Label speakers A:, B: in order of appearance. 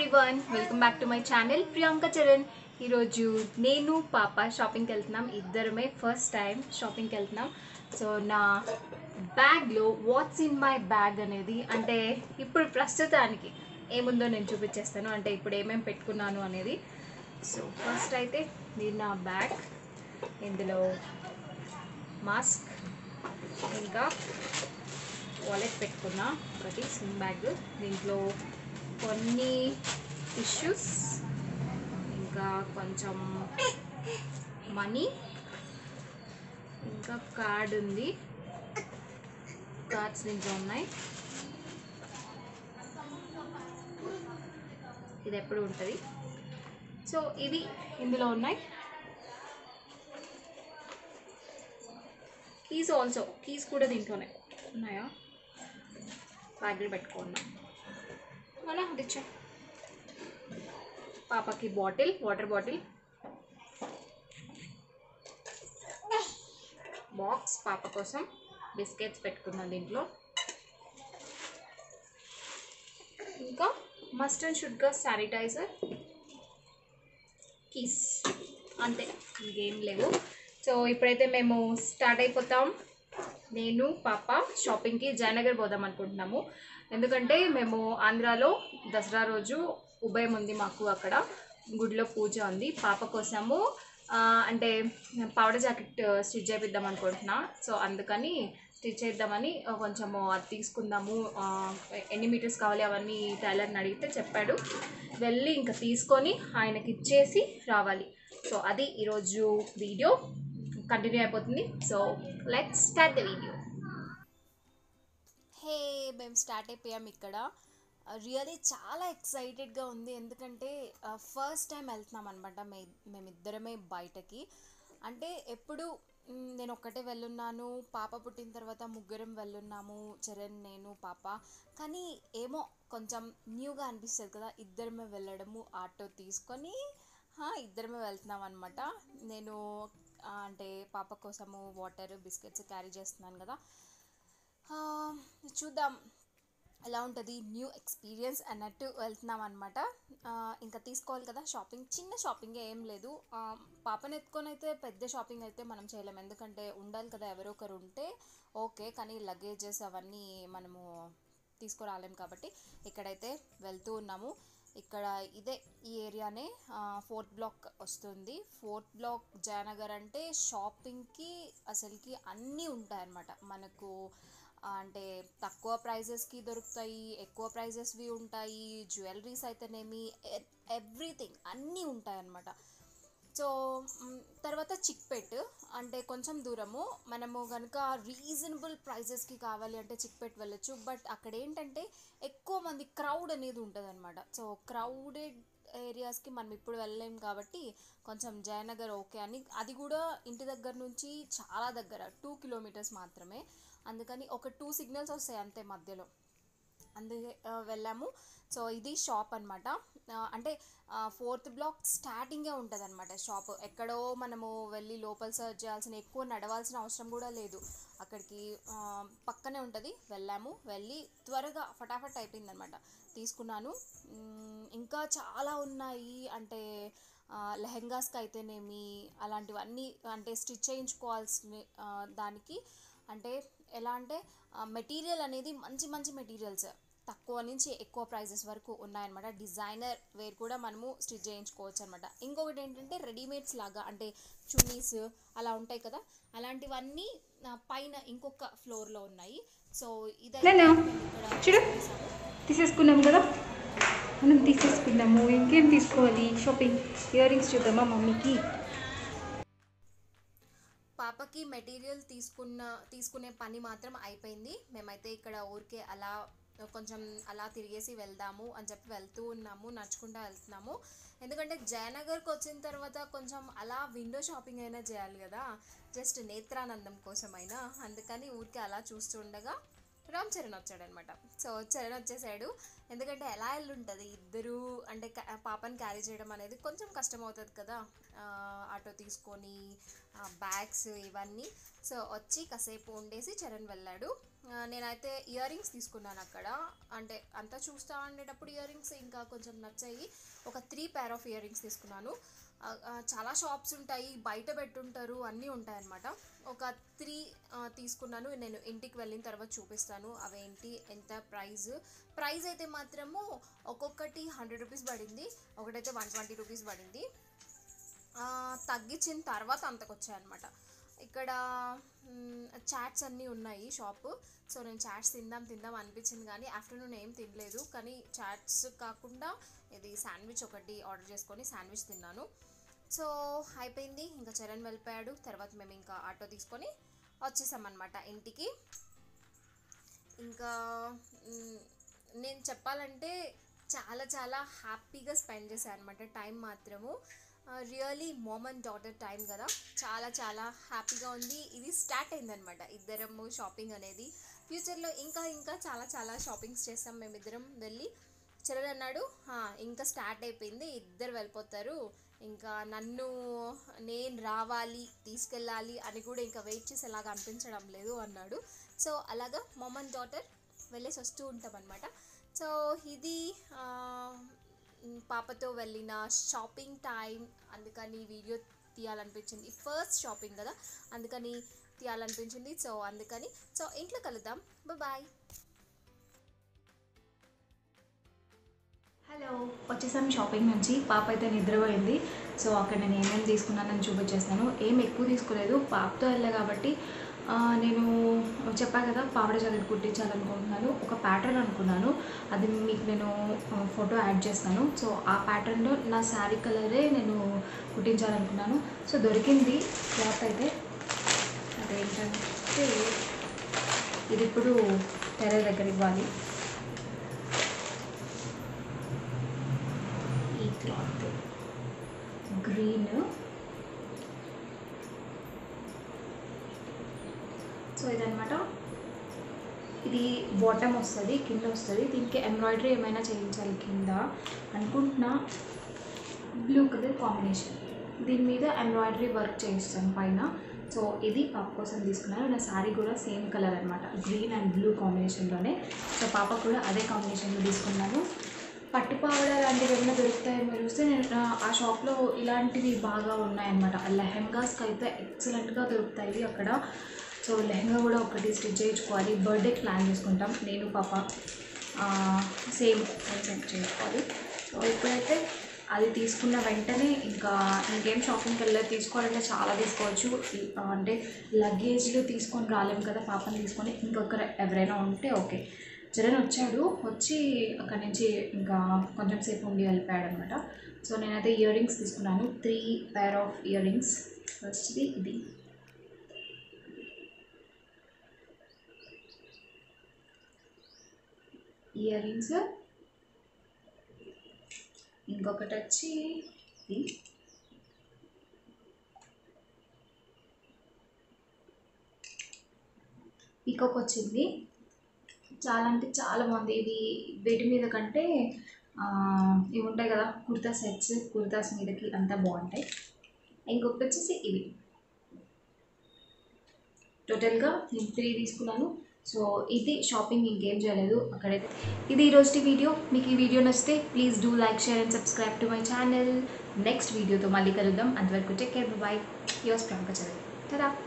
A: Everyone welcome back to my channel Priyanka Charan ఈరోజు నేను పాప షాపింగ్కి వెళ్తున్నాం ఇద్దరమే ఫస్ట్ టైం షాపింగ్కి వెళ్తున్నాం సో నా బ్యాగ్లో వాట్స్ ఇన్ మై బ్యాగ్ అనేది అంటే ఇప్పుడు ప్రస్తుతానికి ఏముందో నేను చూపించేస్తాను అంటే ఇప్పుడు ఏమేమి పెట్టుకున్నాను అనేది సో ఫస్ట్ అయితే ఇది నా బ్యాగ్ ఇందులో మాస్క్ ఇంకా వాలెట్ పెట్టుకున్నా ఒకటి స్విమ్ బ్యాగ్ దీంట్లో కొన్ని టిష్యూస్ ఇంకా కొంచెం మనీ ఇంకా కార్డ్ ఉంది కార్డ్స్ దీంట్లో ఉన్నాయి ఇది ఎప్పుడు ఉంటుంది సో ఇవి ఇందులో ఉన్నాయి కీస్ ఆల్సో కీస్ కూడా దీంట్లోనే ఉన్నాయా బ్యాగ్లో పెట్టుకున్నా మన తెచ్చా పాపకి బాటిల్ వాటర్ బాటిల్ బాక్స్ పాప కోసం బిస్కెట్స్ పెట్టుకున్నాను దీంట్లో ఇంకా మస్ట్ అండ్ షుడ్గా శానిటైజర్ కీస్ అంతే ఇంకేం లేవు సో ఇప్పుడైతే మేము స్టార్ట్ అయిపోతాం నేను పాప షాపింగ్కి జయనగర్ పోదాం అనుకుంటున్నాము ఎందుకంటే మేము ఆంధ్రాలో దసరా రోజు ఉభయం ఉంది మాకు అక్కడ గుడిలో పూజ ఉంది పాప కోసము ఆ, అంటే పౌడర్ జాకెట్ స్టిచ్ చేపిద్దాం అనుకుంటున్నా సో అందుకని స్టిచ్ చేద్దామని ఆ, కొంచెము అది తీసుకుందాము ఆ, ఎన్ని మీటర్స్ కావాలి అవన్నీ టైలర్ని అడిగితే చెప్పాడు వెళ్ళి ఇంకా తీసుకొని ఆయనకి ఇచ్చేసి రావాలి సో అది ఈరోజు వీడియో కంటిన్యూ అయిపోతుంది so let's start the video
B: hey మేము స్టార్ట్ అయిపోయాం ఇక్కడ రియలీ చాలా ఎక్సైటెడ్గా ఉంది ఎందుకంటే ఫస్ట్ టైం వెళ్తున్నాం అనమాట మే మేమిద్దరమే బయటకి అంటే ఎప్పుడు మ్, నేను ఒక్కటే వెళ్ళున్నాను పాప పుట్టిన తర్వాత ముగ్గురం వెళ్ళున్నాము చరణ్ నేను పాప కానీ ఏమో కొంచెం న్యూగా అనిపిస్తుంది కదా ఇద్దరమే వెళ్ళడము ఆటో తీసుకొని హా, ఇద్దరమే వెళ్తున్నాం అనమాట నేను ఆ, అంటే పాప కోసము వాటర్ బిస్కెట్స్ క్యారీ చేస్తున్నాను కదా ఆ, చూద్దాం ఎలా ఉంటుంది న్యూ ఎక్స్పీరియన్స్ అన్నట్టు వెళ్తున్నాం అనమాట ఇంకా తీసుకోవాలి కదా షాపింగ్ చిన్న షాపింగ్ ఏం లేదు ఆ, పాపను ఎత్తుకొని అయితే పెద్ద షాపింగ్ అయితే మనం చేయలేము ఎందుకంటే ఉండాలి కదా ఎవరో ఒకరు ఉంటే ఓకే కానీ లగేజెస్ అవన్నీ మనము తీసుకురాలేం కాబట్టి ఇక్కడైతే వెళ్తూ ఉన్నాము ఇక్కడ ఇదే ఈ ఏరియానే ఫోర్త్ బ్లాక్ వస్తుంది ఫోర్త్ బ్లాక్ జయనగర్ అంటే షాపింగ్కి అసలుకి అన్నీ ఉంటాయన్నమాట మనకు ఆ, అంటే తక్కువ ప్రైజెస్కి దొరుకుతాయి ఎక్కువ ప్రైజెస్వి ఉంటాయి జ్యువెలరీస్ అయితేనేమి ఎవ్రీథింగ్ అన్నీ ఉంటాయన్నమాట సో మ్, తర్వాత చిక్పేట్ అంటే కొంచెం దూరము మనము కనుక రీజనబుల్ ప్రైజెస్కి కావాలి అంటే చిక్పేట్ వెళ్ళొచ్చు బట్ అక్కడ ఏంటంటే ఎక్కువ మంది క్రౌడ్ అనేది ఉంటుంది అనమాట సో క్రౌడెడ్ ఏరియాస్కి మనం ఇప్పుడు వెళ్ళలేం కాబట్టి కొంచెం జయనగర్ ఓకే అని అది కూడా ఇంటి దగ్గర నుంచి చాలా దగ్గర టూ కిలోమీటర్స్ మాత్రమే అందుకని ఒక టూ సిగ్నల్స్ వస్తాయి అంతే మధ్యలో అందుకే ఆ, వెళ్ళాము సో ఇది షాప్ అనమాట అంటే ఫోర్త్ బ్లాక్ స్టార్టింగే ఉంటుంది అనమాట షాప్ ఎక్కడో మనము వెళ్ళి లోపల సర్చ్ చేయాల్సిన ఎక్కువ నడవాల్సిన అవసరం కూడా లేదు అక్కడికి ఆ, పక్కనే ఉంటుంది వెళ్ళాము వెళ్ళి త్వరగా ఫటాఫట్ అయిపోయింది అనమాట తీసుకున్నాను మ్, ఇంకా చాలా ఉన్నాయి అంటే ఆ, లెహెంగాస్కి అయితేనేమి అలాంటివన్నీ అంటే స్టిచ్ చేయించుకోవాల్సిన ఆ, దానికి అంటే ఎలా అంటే మెటీరియల్ అనేది మంచి మంచి మెటీరియల్స్ తక్కువ నుంచి ఎక్కువ ప్రైజెస్ వరకు ఉన్నాయన్నమాట డిజైనర్ వేర్ కూడా మనము స్టిచ్ చేయించుకోవచ్చు అనమాట ఇంకొకటి ఏంటంటే రెడీమేడ్స్ లాగా అంటే చున్నీస్ అలా ఉంటాయి కదా అలాంటివన్నీ ఆ, పైన ఇంకొక ఫ్లోర్లో ఉన్నాయి సో ఇదైతే
A: నాన్న,
B: ఇక్కడ
A: చూడు.
B: చేసాము.
A: తీసేసుకున్నాం కదా మనం తీసేసుకుందాము ఇంకేం తీసుకోవాలి షాపింగ్ ఇయర్ రింగ్స్ చూద్దామా మమ్మీకి
B: పాపకి మెటీరియల్ తీసుకున్న తీసుకునే పని మాత్రం అయిపోయింది మేమైతే ఇక్కడ ఊరికే అలా కొంచెం అలా తిరిగేసి వెళ్దాము అని చెప్పి వెళ్తూ ఉన్నాము నడుచుకుంటూ వెళ్తున్నాము ఎందుకంటే జయనగర్కి వచ్చిన తర్వాత కొంచెం అలా విండో షాపింగ్ అయినా చేయాలి కదా జస్ట్ నేత్రానందం కోసమైనా అందుకని ఊరికే అలా చూస్తుండగా రామ్ చరణ్ వచ్చాడనమాట సో చరణ్ వచ్చేసాడు ఎందుకంటే ఎలా వెళ్ళి ఉంటుంది ఇద్దరు అంటే క- పాపని క్యారీ చేయడం అనేది కొంచెం కష్టం అవుతుంది కదా ఆ, ఆటో తీసుకొని బ్యాగ్స్ ఇవన్నీ సో వచ్చి కాసేపు ఉండేసి చరణ్ వెళ్ళాడు ఆ, నేనైతే ఇయర్ రింగ్స్ తీసుకున్నాను అక్కడ అంటే అంతా చూస్తా ఉండేటప్పుడు ఇయర్ రింగ్స్ ఇంకా కొంచెం నచ్చాయి ఒక three pair of earrings తీసుకున్నాను ఆ, ఆ, చాలా షాప్స్ ఉంటాయి బయట పెట్టుంటారు అన్నీ ఉంటాయి అన్నమాట ఒక త్రీ తీసుకున్నాను నేను ఇంటికి వెళ్ళిన తర్వాత చూపిస్తాను అవేంటి ఎంత ప్రైస్ ప్రైస్ అయితే మాత్రము ఒక్కొక్కటి హండ్రెడ్ రూపీస్ పడింది ఒకటైతే వన్ ట్వంటీ రూపీస్ పడింది ఆ, తగ్గించిన తర్వాత అంతకు వచ్చాయన్నమాట ఇక్కడ చాట్స్ అన్నీ ఉన్నాయి షాప్ సో నేను చాట్స్ తిందాం తిందాం అనిపించింది కానీ ఆఫ్టర్నూన్ ఏం తినలేదు కానీ చాట్స్ కాకుండా ఇది శాండ్విచ్ ఒకటి ఆర్డర్ చేసుకొని శాండ్విచ్ తిన్నాను సో అయిపోయింది ఇంకా చరణ్ వెళ్ళిపోయాడు తర్వాత మేము ఇంకా ఆటో తీసుకొని వచ్చేసామన్నమాట ఇంటికి ఇంకా మ్, నేను చెప్పాలంటే చాలా చాలా హ్యాపీగా స్పెండ్ చేశాను అనమాట టైం మాత్రము really mom and daughter time కదా చాలా చాలా హ్యాపీగా ఉంది ఇది స్టార్ట్ అయిందనమాట ఇద్దరము షాపింగ్ అనేది ఫ్యూచర్లో ఇంకా ఇంకా చాలా చాలా షాపింగ్స్ చేస్తాం మేమిద్దరం వెళ్ళి చరణ్ అన్నాడు "ఆ, ఇంకా స్టార్ట్ అయిపోయింది ఇద్దరు వెళ్ళిపోతారు ఇంకా నన్ను నేను రావాలి తీసుకెళ్ళాలి అని కూడా ఇంకా వెయిట్ చేసేలాగా అనిపించడం లేదు అన్నాడు సో అలాగా మమ్ అండ్ డాటర్ వెళ్ళేసి వస్తూ ఉంటాం అనమాట సో ఇది ఆ, మ్, పాపతో వెళ్ళిన షాపింగ్ టైం అందుకని వీడియో తీయాలనిపించింది ఫస్ట్ షాపింగ్ కదా అందుకని తీయాలనిపించింది సో అందుకని సో ఇంట్లో కలుద్దాం బాయ్
A: హలో వచ్చేసాం షాపింగ్ నుంచి పాప అయితే నిద్రపోయింది సో అక్కడ నేను ఏమేమి తీసుకున్నానని చూపించేస్తాను ఏం ఎక్కువ తీసుకోలేదు పాపతో వెళ్ళా కాబట్టి ఆ, నేను చెప్పా కదా పావడ జాకెట్ కుట్టించాలనుకుంటున్నాను ఒక ప్యాటర్న్ అనుకున్నాను అది మీకు నేను ఆ, ఫోటో యాడ్ చేస్తాను సో ఆ ప్యాటర్న్లో నా శారీ కలరే నేను కుట్టించాలనుకున్నాను సో దొరికింది క్లాత్ అయితే అదేంటంటే ఇది ఇప్పుడు తెర దగ్గర ఇవ్వాలి ఈ క్లాత్ గ్రీన్ సో ఇదనమాట ఇది బాటమ్ వస్తుంది కింద వస్తుంది దీనికి ఎంబ్రాయిడరీ ఏమైనా చేయించాలి కింద అనుకుంటున్నా బ్లూ కలర్ కాంబినేషన్ దీని మీద ఎంబ్రాయిడరీ వర్క్ చేయిస్తాను పైన సో ఇది పాప కోసం తీసుకున్నాను నా శారీ కూడా సేమ్ కలర్ అనమాట గ్రీన్ అండ్ బ్లూ కాంబినేషన్లోనే సో పాప కూడా అదే కాంబినేషన్లో తీసుకున్నాను పట్టుపావడ లాంటివి ఏమైనా దొరుకుతాయేమో చూస్తే నేను ఆ- ఆ షాప్లో ఇలాంటివి బాగా ఉన్నాయన్నమాట ఆ లెహెంగాస్కి అయితే ఎక్సలెంట్గా దొరుకుతాయి అక్కడ సో లెహెంగా కూడా ఒకటి స్టిచ్ చేయించుకోవాలి బర్త్డేకి ప్లాన్ చేసుకుంటాం నేను పాప సేమ్ సెట్ చేసుకోవాలి సో ఇప్పుడైతే అది తీసుకున్న వెంటనే ఇంకా ఇంకేం షాపింగ్కి వెళ్ళి తీసుకోవాలంటే చాలా తీసుకోవచ్చు ఈ- ఆ, అంటే లగేజ్లు తీసుకొని రాలేము కదా పాపని తీసుకొని ఇంకొకరు ఎవరైనా ఉంటే ఓకే జగన్ వచ్చాడు వచ్చి అక్కడి నుంచి ఇంకా కొంచెం సేపు ఉండి వెళ్ళిపోయాడు అనమాట సో నేనైతే ఇయర్ రింగ్స్ తీసుకున్నాను three pair of earrings ఫస్ట్ది ఇది ఇయర్ రింగ్స్ ఇంకొకటి వచ్చి ఇది పీకాక్ వచ్చింది చాలా అంటే చాలా బాగుంది ఇది వీటి మీద కంటే ఆ, ఇవి ఉంటాయి కదా కుర్తా సెట్స్ కుర్తాస్ మీదకి అంతా బాగుంటాయి ఇంకొకటి వచ్చేసి ఇవి టోటల్గా నేను త్రీ తీసుకున్నాను సో ఇది షాపింగ్ ఇంకేం చేయలేదు అక్కడైతే ఇది ఈరోజు వీడియో మీకు ఈ వీడియో నచ్చితే please do like share and subscribe to my channel next వీడియోతో మళ్ళీ కలుద్దాం అంతవరకు take care bye yours Priyanka చదివి కదా